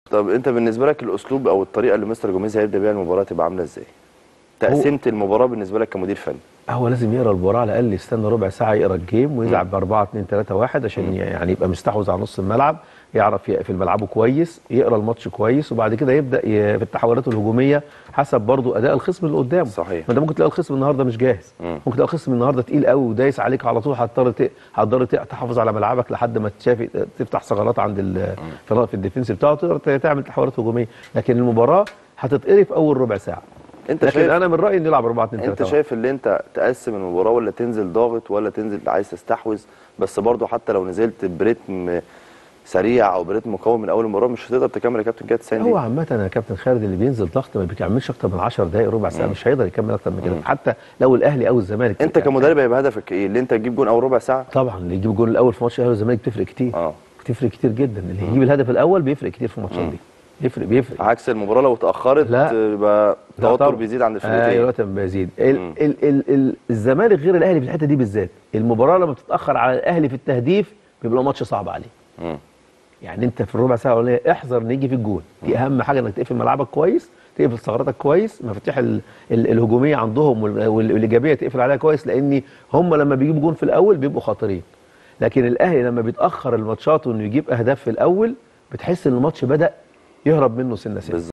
طب انت بالنسبه لك الاسلوب او الطريقه اللي مستر جوميز هيبدا بيها المباراه تبقى عامله ازاي تقسيمه المباراه بالنسبه لك كمدير فني هو لازم يقرا المباراه على الاقل يستنى ربع ساعه يقرا الجيم ويلعب ب 4 2 3 1 عشان يعني يبقى مستحوذ على نص الملعب يعرف يقفل ملعبه كويس يقرا الماتش كويس وبعد كده يبدا ي- في التحولات الهجوميه حسب برضو اداء الخصم اللي قدامه صحيح. ما انت ممكن تلاقي الخصم النهارده مش جاهز مم. ممكن تلاقي الخصم النهارده تقيل قوي ودايس عليك على طول هتضطر ت- هتضطر ت- تحافظ على ملعبك لحد ما تشافي تفتح ثغرات عند ال- في في الديفنس بتاعه تقدر تعمل تحولات هجوميه لكن المباراه هتتقري في اول ربع ساعه انت لكن شايف انا من رايي نلعب 4 2 3 انت شايف اللي انت تقسم المباراه ولا تنزل ضاغط ولا تنزل عايز تستحوذ بس برضو حتى لو نزلت بريتم سريع او بريتم مقوي من اول المباراه مش هتقدر تكمل يا كابتن كده 90 هو دقيقه عامة يا كابتن خالد اللي بينزل ضغط ما بيكملش اكتر من 10 دقائق ربع ساعة مش هيقدر يكمل اكتر من كده حتى لو الاهلي او الزمالك انت كمدرب هيبقى هدفك ايه اللي انت تجيب جون اول ربع ساعه طبعا اللي يجيب الجول الاول في ماتش الاهلي والزمالك بتفرق كتير اه بتفرق كتير جدا اللي يجيب الهدف الاول بيفرق كتير في الماتشات دي بيفرق بيفرق عكس المباراه لو اتاخرت لا. يبقى لا التوتر طبعاً. بيزيد عند ايوه الفرقتين الوقت بيزيد ال ال ال ال الزمالك غير الاهلي في الحته دي بالذات المباراه لما بتتاخر على الاهلي في التهديف بيبقى ماتش صعب عليه مم. يعني انت في الربع ساعه الاولانيه احذر نيجي في الجول دي اهم حاجه انك تقفل ملعبك كويس تقفل ثغراتك كويس مفاتيح ال- ال- الهجوميه عندهم وال- وال- والايجابيه تقفل عليها كويس لان هم لما بيجيبوا جون في الاول بيبقوا خطيرين لكن الاهلي لما بيتاخر الماتشات وانه يجيب اهداف في الاول بتحس ان الماتش بدا يهرب منه سنه سنه بالظبط